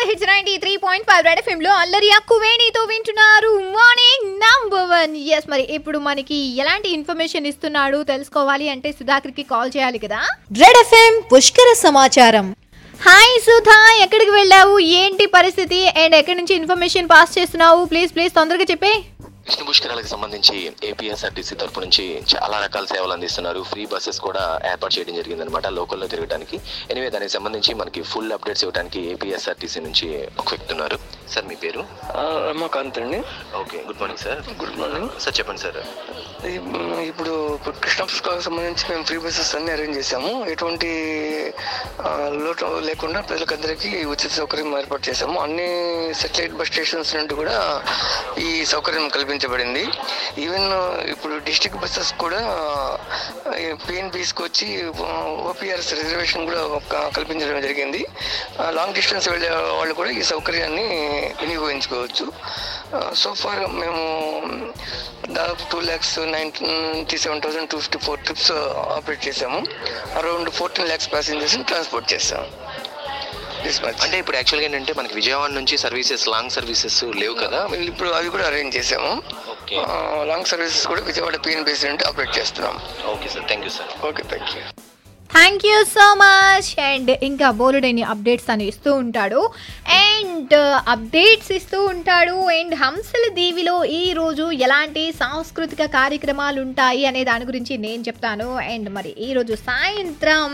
super hits ninety three point five Red FM లో అల్లరి అక్కువేణితో వింటున్నారు మార్నింగ్ నంబర్ వన్ ఎస్ మరి ఇప్పుడు మనకి ఎలాంటి ఇన్ఫర్మేషన్ ఇస్తున్నాడు తెలుసుకోవాలి అంటే సుధాకర్ కి కాల్ చేయాలి కదా రెడ్ ఎఫ్ఎం పుష్కర సమాచారం హాయ్ సుధా ఎక్కడికి వెళ్ళావు ఏంటి పరిస్థితి అండ్ ఎక్కడి నుంచి ఇన్ఫర్మేషన్ పాస్ చేస్తున్నావు ప్లీజ్ ప్లీజ్ తొందరగా చెప్పే విష్ణు పుష్కరాలకు సంబంధించి ఏపీఎస్ఆర్టీసీ తరపు నుంచి చాలా రకాల సేవలు అందిస్తున్నారు ఫ్రీ బస్సెస్ కూడా ఏర్పాటు చేయడం జరిగిందనమాట లోకల్లో తిరగడానికి ఎనివే దానికి సంబంధించి మనకి ఫుల్ అప్డేట్స్ ఇవ్వడానికి ఏపీఎస్ఆర్టీసీ నుంచి ఒక వ్యక్తి ఉన్నారు సార్ మీ పేరు ఆ, రమాకాంత్ అండి okay good morning sir good morning sir చెప్పండి సార్ ఈ- ఇప్పుడు ఇప్పుడు కృష్ణ పుష్కరాలకు సంబంధించి మేము ఫ్రీ బస్సెస్ అన్ని అరేంజ్ చేసాము ఎటువంటి ఆ, లోటు లేకుండా ప్రజలకందరికీ ఉచిత సౌకర్యం ఏర్పాటు చేసాము అన్ని సెటిలైట్ బస్ స్టేషన్స్ నుండి కూడా ఈ సౌకర్యం కల్పించబడింది ఈవెన్ ఇప్పుడు డిస్ట్రిక్ట్ బస్సెస్ కూడా పిఎన్పిస్కి వచ్చి ఓపీఆర్ఎస్ రిజర్వేషన్ కూడా ఒక- కల్పించడం జరిగింది లాంగ్ డిస్టెన్స్ వెళ్ళే వాళ్ళు కూడా ఈ సౌకర్యాన్ని వినియోగించుకోవచ్చు సో ఫార్ మేము దాదాపు two lakhs ninety seven thousand two fifty four trips operate చేసాము అరౌండ్ ఫోర్టీన్ ల్యాక్స్ ప్యాసింజర్స్ని ట్రాన్స్పోర్ట్ చేసాము దిస్ మచ్ అంటే ఇప్పుడు యాక్చువల్గా ఏంటంటే మనకి విజయవాడ నుంచి సర్వీసెస్ లాంగ్ సర్వీసెస్ లేవు కదా ఇప్పుడు అవి కూడా అరేంజ్ చేసాము ఓకే లాంగ్ సర్వీసెస్ కూడా విజయవాడ పిఎన్బిసి నుండి ఆపరేట్ చేస్తున్నాం okay sir thank you sir okay thank you thank you so much and ఇంకా బోలుడైన అప్డేట్స్ అని ఇస్తూ ఉంటాడు అండ్ అప్డేట్స్ ఇస్తూ ఉంటాడు అండ్ హంసల దీవిలో ఈ రోజు ఎలాంటి సాంస్కృతిక కార్యక్రమాలు ఉంటాయి అనే దాని గురించి నేను చెప్తాను అండ్ మరి ఈరోజు సాయంత్రం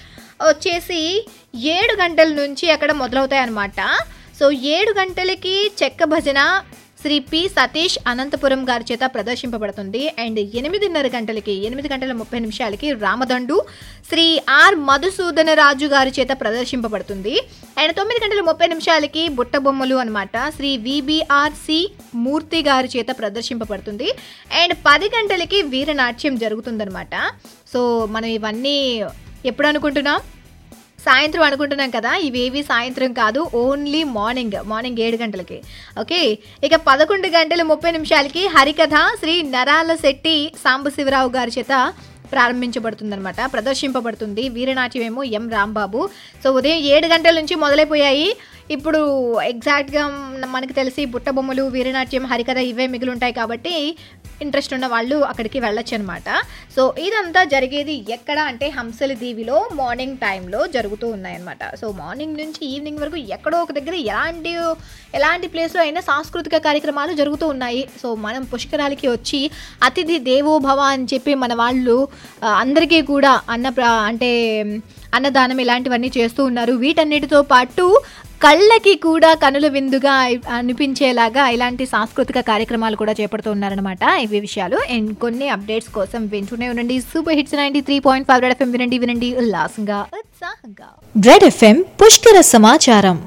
వచ్చేసి ఏడు గంటల నుంచి అక్కడ మొదలవుతాయి అన్నమాట సో ఏడు గంటలకి చెక్క భజన శ్రీ పి సతీష్ అనంతపురం గారి చేత ప్రదర్శింపబడుతుంది అండ్ ఎనిమిదిన్నర గంటలకి ఎనిమిది గంటల ముప్పై నిమిషాలకి రామదండు శ్రీ ఆర్ మధుసూదన రాజు గారి చేత ప్రదర్శింపబడుతుంది అండ్ తొమ్మిది గంటల ముప్పై నిమిషాలకి బుట్ట బొమ్మలు అనమాట శ్రీ విబిఆర్సి మూర్తి గారి చేత ప్రదర్శింపబడుతుంది అండ్ పది గంటలకి వీరనాట్యం జరుగుతుందనమాట సో మనం ఇవన్నీ ఎప్పుడు అనుకుంటున్నాం సాయంత్రం అనుకుంటున్నాం కదా ఇవేవి సాయంత్రం కాదు ఓన్లీ మార్నింగ్ మార్నింగ్ ఏడు గంటలకి ఓకే ఇక పదకొండు గంటల ముప్పై నిమిషాలకి హరికథ శ్రీ నరాల శెట్టి సాంబశివరావు గారి చేత ప్రారంభించబడుతుందన్నమాట ప్రదర్శింపబడుతుంది వీరనాట్యం ఏమో ఎం రాంబాబు సో ఉదయం ఏడు గంటల నుంచి మొదలైపోయాయి ఇప్పుడు ఎగ్జాక్ట్గా మనకి తెలిసి బుట్ట బొమ్మలు వీరనాట్యం హరికథ ఇవే మిగిలి ఉంటాయి కాబట్టి ఇంట్రెస్ట్ ఉన్న వాళ్ళు అక్కడికి వెళ్ళొచ్చు అనమాట సో ఇదంతా జరిగేది ఎక్కడ అంటే హంసల దీవిలో మార్నింగ్ టైంలో జరుగుతూ ఉన్నాయన్నమాట సో మార్నింగ్ నుంచి ఈవినింగ్ వరకు ఎక్కడో ఒక దగ్గర ఎలాంటి ఎలాంటి ప్లేస్లో అయినా సాంస్కృతిక కార్యక్రమాలు జరుగుతూ ఉన్నాయి సో మనం పుష్కరాలకి వచ్చి అతిథి దేవోభవ అని చెప్పి మన వాళ్ళు ఆ, అందరికీ కూడా అన్న ప్ర- అంటే అన్నదానం ఇలాంటివన్నీ చేస్తూ ఉన్నారు వీటన్నిటితో పాటు కళ్ళకి కూడా కనుల విందుగా అనిపించేలాగా ఇలాంటి సాంస్కృతిక కార్యక్రమాలు కూడా చేపడుతూ ఉన్నారనమాట ఇవి విషయాలు అండ్ కొన్ని అప్డేట్స్ కోసం వింటూనే ఉండండి super hits ninety three point five FM వినండి వినండి ఉల్లాసంగా ఉత్సాహంగా రెడ్ ఎఫ్ఎం పుష్కర సమాచారం